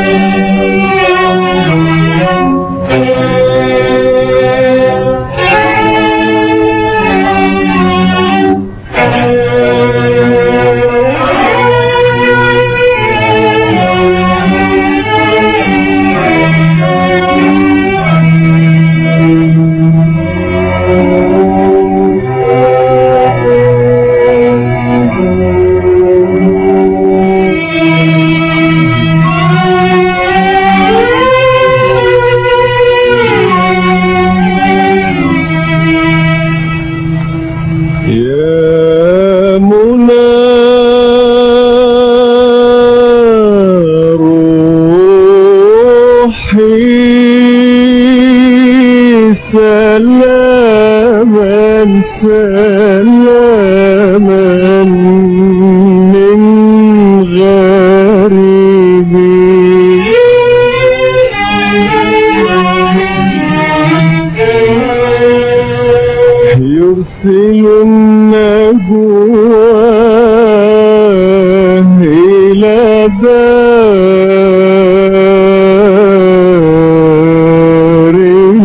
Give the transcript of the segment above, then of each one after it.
يا منى روحي سلاما سلاما من غريبي يرسل النجوى إلى دار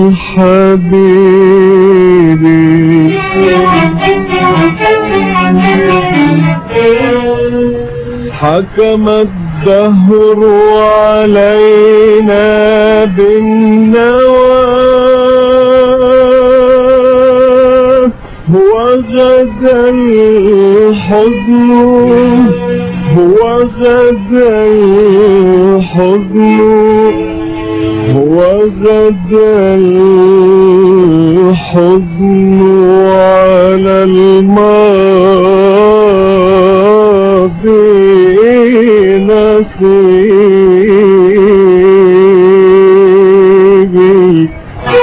الحبيب حكم الدهر علينا بالنوى وغدا الحزن وغدا الحزن وغدا الحزن على الماضي نصيبي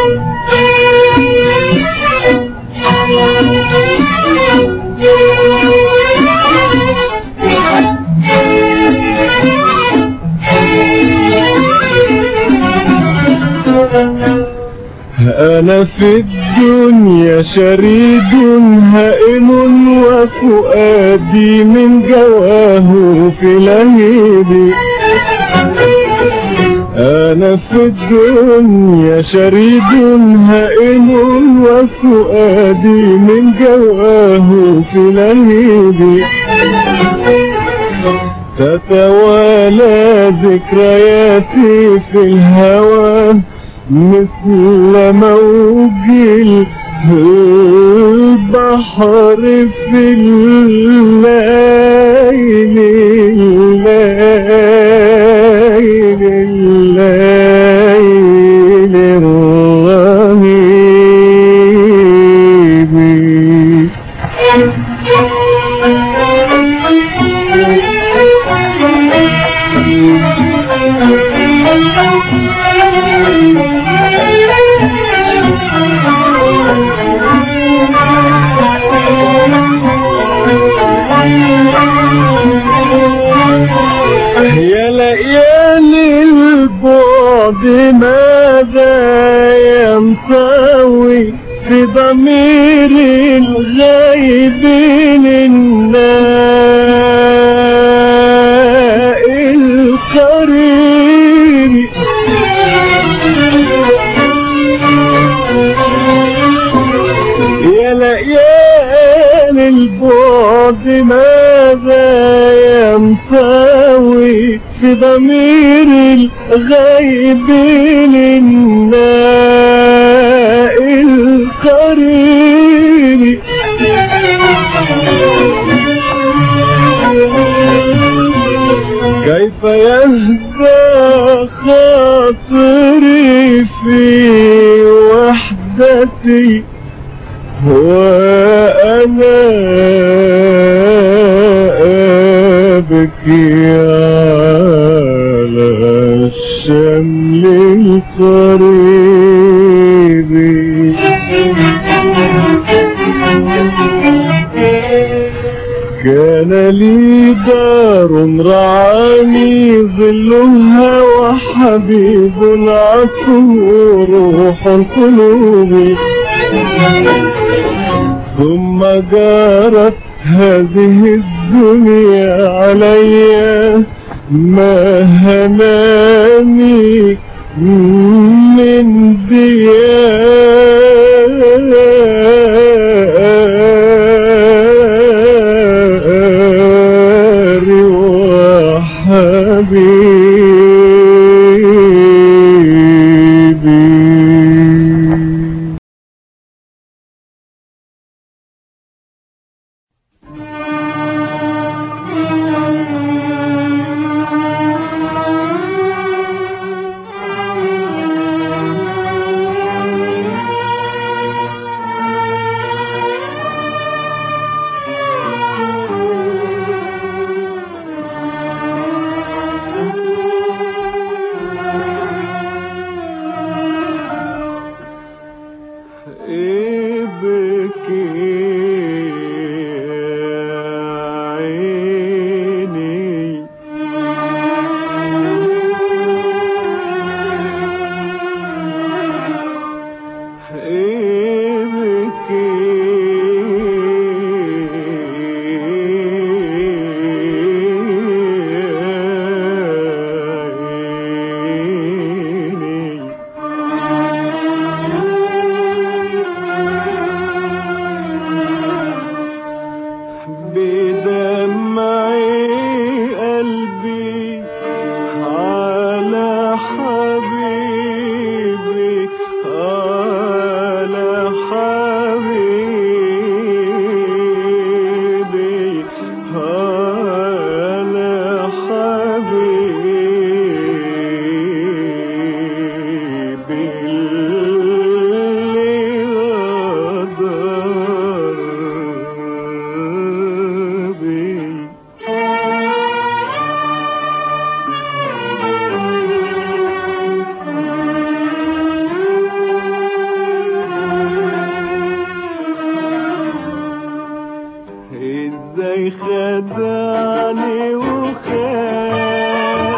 أنا في الدنيا شريد هائم وفؤادي من جواه في لهيبي أنا في الدنيا شريد هائم وفؤادي من جواه في لهيبي تتوالى ذكرياتي في الهوى مثل موج البحر في الليل الليل الليل الرهيب يا ليالي البعد ماذا ينطوي في ضمير الغيب للناء القريب يا ليالي البعد ماذا ينطوي في ضمير الغيب للناء القريب كيف يهدى خاطري في وحدتي وأنا أبكي على الشمل القريب كان لي دار رعاني ظلها وحبيب عطوه روح القلوب ثم جارت هذه الدنيا علي ما هناني حبيبي ابكي يا عيني ابكي يا عيني بدمعي قلبي على حبيبي على حبيبي على حبيبي اللي غدر بي ازاي خدعني وخان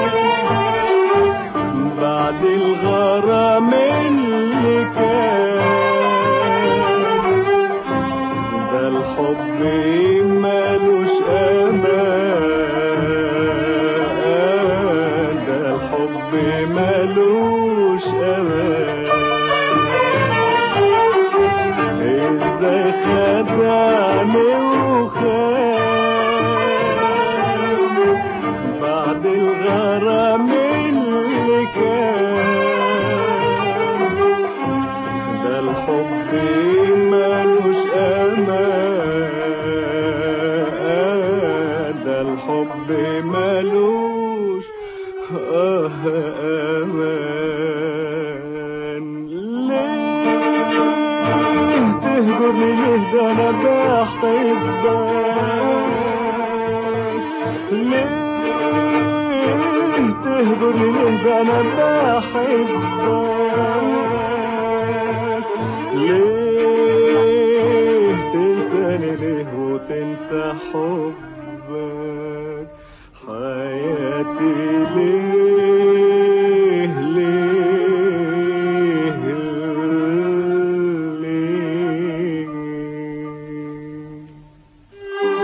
بعد الغرام اللي كان ده الحب مالوش امان ده الحب مالوش امان ازاي خدعني وخان بعد الغرام اللي كان ده الحب مالوش امان ده الحب مالوش آه امان ليه تهجرني ليه ده انا بحبك ليه تهجرني ليه ده انا بحبك ليه تنساني ليه وتنسى حبك حياتي ليه ليه ليه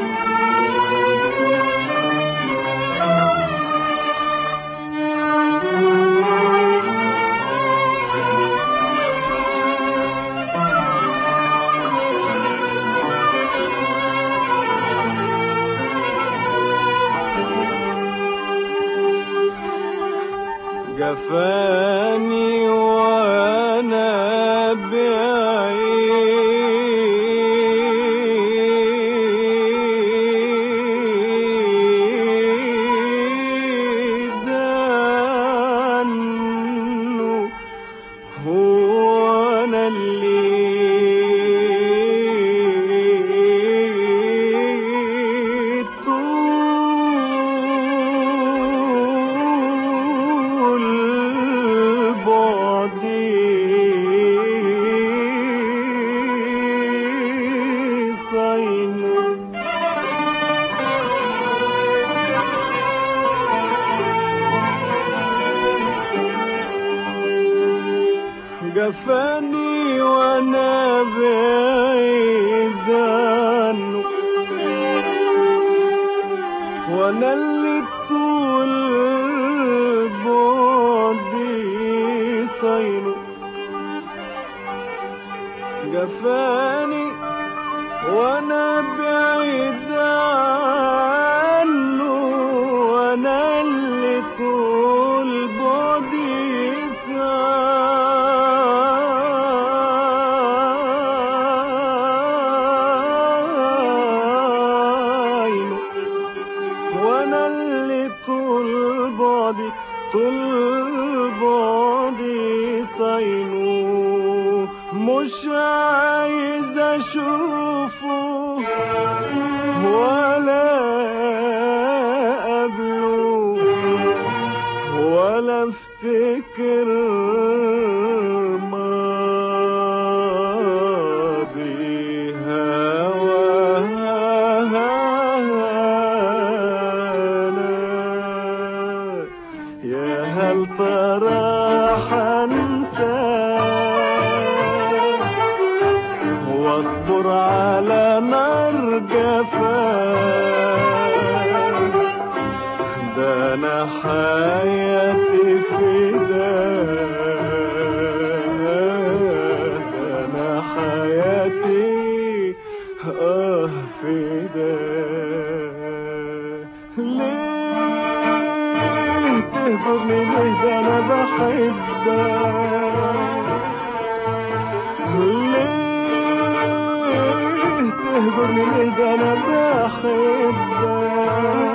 جفاني وانا بعيد عنه هو انا اللي طول بعدي صين جفاني وانا بعيد عنه وانا اللي طول بعدي صينه جفاني وانا بعيد عنه وانا اللي اللي طول بعدي عينه وانا اللي طول بعدي طول بعدي صينو مش عايز اشوفه ولا قبله ولا افتكر ماضي هوانا يا هل ترى حنسى واصبر على نار جفاك ده انا حياتي فداك انا حياتي اه فداك ليه تهجرني ليه ده انا بحبك ليه تهجرني ليه ده انا بحبك